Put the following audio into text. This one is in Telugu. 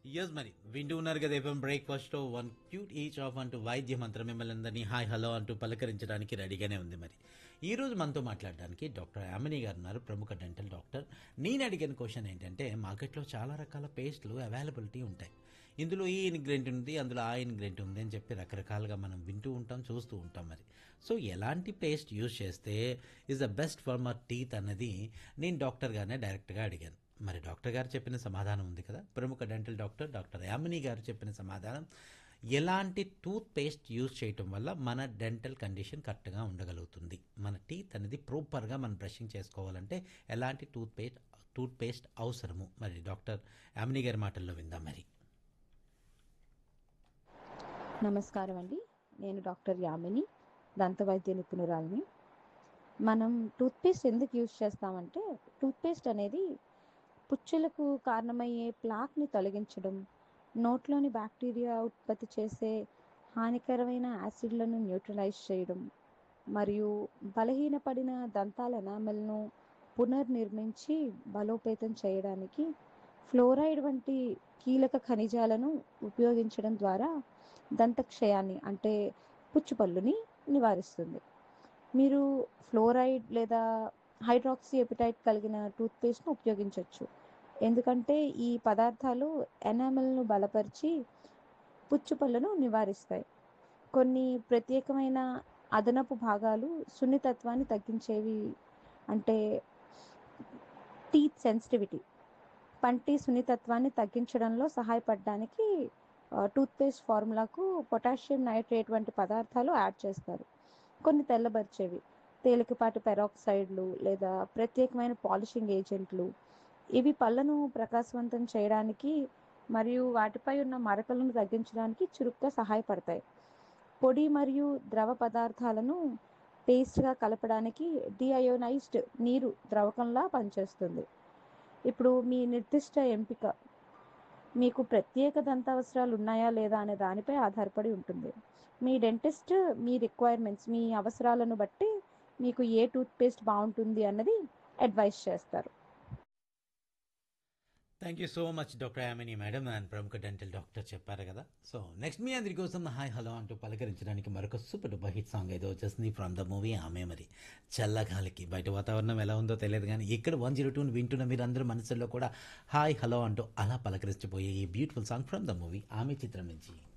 ఎస్ మరి వింటూ ఉన్నారు కదా FM breakfast one cute each of అంటూ వైద్య మంత్రం మిమ్మల్ని అందరినీ హాయ్ హలో అంటూ పలకరించడానికి రెడీగానే ఉంది మరి ఈ రోజు మనతో మాట్లాడడానికి డాక్టర్ యామిని గారు ఉన్నారు ప్రముఖ డెంటల్ డాక్టర్ నేను అడిగిన క్వశ్చన్ ఏంటంటే మార్కెట్లో చాలా రకాల పేస్ట్లు అవైలబిలిటీ ఉంటాయి ఇందులో ఈ ఇంగ్రీడియంట్ ఉంది అందులో ఆ ఇంగ్రీడియంట్ ఉంది అని చెప్పి రకరకాలుగా మనం వింటూ ఉంటాం చూస్తూ ఉంటాం మరి సో ఎలాంటి పేస్ట్ యూజ్ చేస్తే is the best for our teeth అన్నది నేను డాక్టర్ గానే డైరెక్ట్గా అడిగాను మరి డాక్టర్ గారు చెప్పిన సమాధానం ఉంది కదా ప్రముఖ డెంటల్ డాక్టర్ డాక్టర్ యామిని గారు చెప్పిన సమాధానం ఎలాంటి టూత్ పేస్ట్ యూజ్ చేయటం వల్ల మన డెంటల్ కండిషన్ కరెక్ట్గా ఉండగలుగుతుంది మన టీత్ అనేది ప్రాపర్గా మనం బ్రషింగ్ చేసుకోవాలంటే ఎలాంటి టూత్ పేస్ట్ టూత్ పేస్ట్ అవసరము మరి డాక్టర్ యామిని గారి మాటల్లో విందాం మరి నమస్కారం అండి నేను డాక్టర్ యామిని దంతవైద్య నిపుణురాలిని మనం టూత్పేస్ట్ ఎందుకు యూజ్ చేస్తామంటే టూత్పేస్ట్ అనేది పుచ్చులకు కారణమయ్యే ప్లాక్ని తొలగించడం నోట్లోని బ్యాక్టీరియా ఉత్పత్తి చేసే హానికరమైన యాసిడ్లను న్యూట్రలైజ్ చేయడం మరియు బలహీనపడిన దంతాల ఎనామెల్ను పునర్నిర్మించి బలోపేతం చేయడానికి ఫ్లోరైడ్ వంటి కీలక ఖనిజాలను ఉపయోగించడం ద్వారా దంతక్షయాన్ని అంటే పుచ్చుపళ్ళుని నివారిస్తుంది మీరు ఫ్లోరైడ్ లేదా హైడ్రాక్సీ ఎపిటైట్ కలిగిన టూత్పేస్ట్ను ఉపయోగించవచ్చు ఎందుకంటే ఈ పదార్థాలు ఎనామెల్ను బలపరిచి పుచ్చుపళ్ళను నివారిస్తాయి కొన్ని ప్రత్యేకమైన అదనపు భాగాలు సున్నితత్వాన్ని తగ్గించేవి అంటే టీత్ సెన్సిటివిటీ పంటి సున్నితత్వాన్ని తగ్గించడంలో సహాయపడడానికి టూత్పేస్ట్ ఫార్ములాకు పొటాషియం నైట్రేట్ వంటి పదార్థాలు యాడ్ చేస్తారు కొన్ని తెల్లబరిచేవి తేలికపాటి పెరాక్సైడ్లు లేదా ప్రత్యేకమైన పాలిషింగ్ ఏజెంట్లు ఇవి పళ్ళను ప్రకాశవంతం చేయడానికి మరియు వాటిపై ఉన్న మరకలను తగ్గించడానికి చురుగ్గా సహాయపడతాయి పొడి మరియు ద్రవ పదార్థాలను పేస్ట్గా కలపడానికి డిఅయోనైజ్డ్ నీరు ద్రవకంలా పనిచేస్తుంది ఇప్పుడు మీ నిర్దిష్ట ఎంపిక మీకు ప్రత్యేక దంతావసరాలు ఉన్నాయా లేదా అనే దానిపై ఆధారపడి ఉంటుంది మీ డెంటిస్ట్ మీ రిక్వైర్మెంట్స్ మీ అవసరాలను బట్టి మీకు ఏ టూత్పేస్ట్ బాగుంటుంది అన్నది అడ్వైస్ చేస్తారు thank you so much doctor Yamini madam and ప్రముఖ డెంటల్ డాక్టర్ చెప్పారు కదా సో నెక్స్ట్ మీ అందరి కోసం హాయ్ హలో అంటూ పలకరించడానికి మరొక సూపర్ డూపర్ హిట్ సాంగ్ ఏదో వచ్చేసింది ఫ్రమ్ ద మూవీ ఆమె మరి చల్లగాలికి బయట వాతావరణం ఎలా ఉందో తెలియదు కానీ ఇక్కడ వన్ జీరో టూని వింటున్న మీరు అందరూ మనసుల్లో కూడా హాయ్ హలో అంటూ అలా పలకరించిపోయే ఈ beautiful song from the movie Aame చిత్రం నుంచి